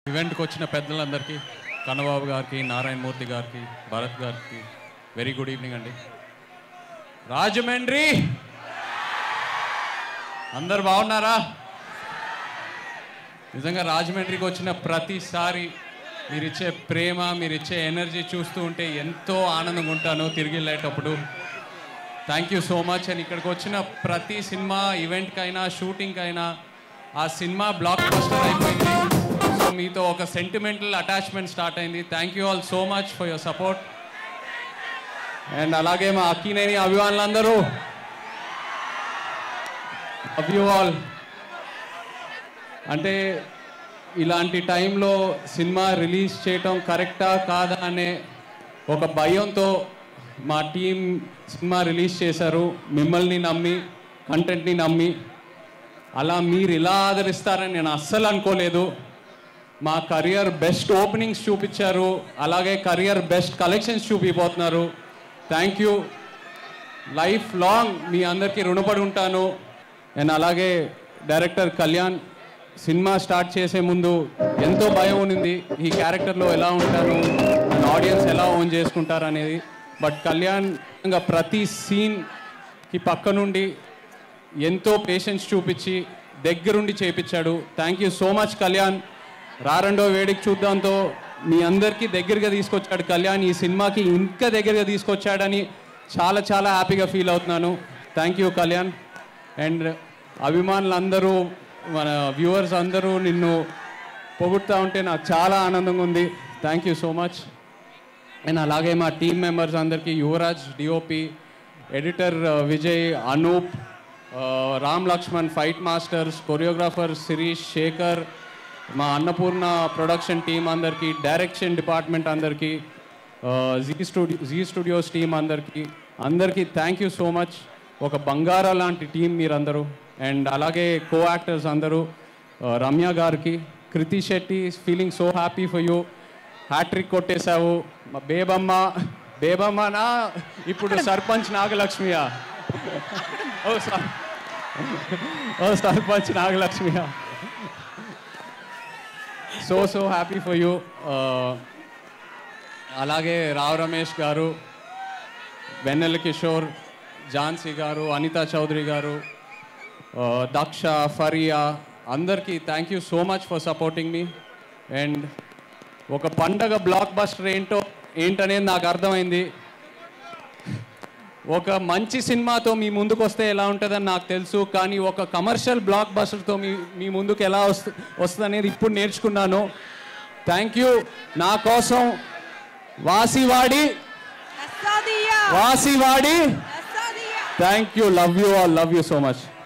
ఈవెంట్కి వచ్చిన పెద్దలందరికీ కన్నబాబు గారికి నారాయణమూర్తి గారికి భరత్ గారికి వెరీ గుడ్ ఈవినింగ్ అండి రాజమండ్రి అందరు బాగున్నారా నిజంగా రాజమండ్రికి వచ్చిన ప్రతిసారి మీరు ఇచ్చే ప్రేమ మీరు ఇచ్చే ఎనర్జీ చూస్తూ ఉంటే ఎంతో ఆనందంగా ఉంటాను తిరిగి వెళ్ళేటప్పుడు thank you so much and ఇక్కడికి వచ్చిన ప్రతి సినిమా ఈవెంట్కైనా షూటింగ్కైనా ఆ సినిమా బ్లాక్ బస్టర్ అయిపోయింది సో మీతో ఒక సెంటిమెంటల్ అటాచ్మెంట్ స్టార్ట్ అయింది thank you all so much for your support and అలాగే మా అక్కినేని అభిమానులందరూ లవ్ యూ ఆల్ అంటే ఇలాంటి టైంలో సినిమా రిలీజ్ చేయటం కరెక్టా కాదా అనే ఒక భయంతో మా టీం సినిమా రిలీజ్ చేశారు మిమ్మల్ని నమ్మి కంటెంట్ని నమ్మి అలా మీరు ఇలా ఆదరిస్తారని నేను అస్సలు అనుకోలేదు మా కరియర్ బెస్ట్ ఓపెనింగ్స్ చూపించారు అలాగే కరియర్ బెస్ట్ కలెక్షన్స్ చూపిపోతున్నారు థ్యాంక్ యూ లైఫ్ లాంగ్ మీ అందరికీ రుణపడి ఉంటాను అండ్ అలాగే డైరెక్టర్ కళ్యాణ్ సినిమా స్టార్ట్ చేసే ముందు ఎంతో భయం ఉంది ఈ క్యారెక్టర్లో ఎలా ఉంటాను ఆడియన్స్ ఎలా ఓన్ చేసుకుంటారు అనేది బట్ కళ్యాణ్ ఇంకా ప్రతి సీన్కి పక్క నుండి ఎంతో పేషెన్స్ చూపించి దగ్గరుండి చేపించాడు thank you so much Kalyan Rarandoi వేడికి చూద్దాంతో మీ అందరికీ దగ్గరగా తీసుకొచ్చాడు కళ్యాణ్ ఈ సినిమాకి ఇంకా దగ్గరగా తీసుకొచ్చాడని చాలా చాలా హ్యాపీగా ఫీల్ అవుతున్నాను థ్యాంక్ యూ కళ్యాణ్ అండ్ అభిమానులందరూ మన వ్యూవర్స్ అందరూ నిన్ను పొగుడుతూ ఉంటే నాకు చాలా ఆనందంగా ఉంది thank you so much and అలాగే మా టీం మెంబర్స్ అందరికీ యువరాజ్ డిఓపి ఎడిటర్ విజయ్ అనూప్ ఆ, Ram Laxman fight masters choreographer Sirish Sekhar మా అన్నపూర్ణ ప్రొడక్షన్ టీం అందరికీ డైరెక్షన్ డిపార్ట్మెంట్ అందరికీ ఆ, Zee studio Zee studios team అందరికీ అందరికీ థ్యాంక్ యూ సో మచ్ ఒక బంగారా లాంటి టీం మీరందరూ అండ్ అలాగే కో యాక్టర్స్ అందరూ ఆ, రమ్య గారికి Krithi Shetty feeling so happy for you hat trick కొట్టేశావు మా బేబమ్మ బేబమ్మనా ఇప్పుడు సర్పంచ్ నాగలక్ష్మియా ఓ సర్ ఓ సర్పంచ్ నాగలక్ష్మియా so so happy for you అలాగే రావ్ రమేష్ గారు వెన్నెల కిషోర్ ఝాన్సీ గారు అనితా చౌదరి గారు ఆ, దక్ష ఫరియా అందరికీ thank you so much for supporting మీ అండ్ ఒక పండగ బ్లాక్ బస్టర్ ఏంటో ఏంటనేది నాకు అర్థమైంది ఒక మంచి సినిమాతో మీ ముందుకు వస్తే ఎలా ఉంటుందని నాకు తెలుసు కానీ ఒక కమర్షియల్ బ్లాక్ బస్టర్తో మీ మీ ముందుకు ఎలా వస్తు వస్తుంది అనేది ఇప్పుడు నేర్చుకున్నాను థ్యాంక్ యూ నా కోసం వాసివాడి Asadia! వాసివాడి Asadia! Thank you love you all love you so much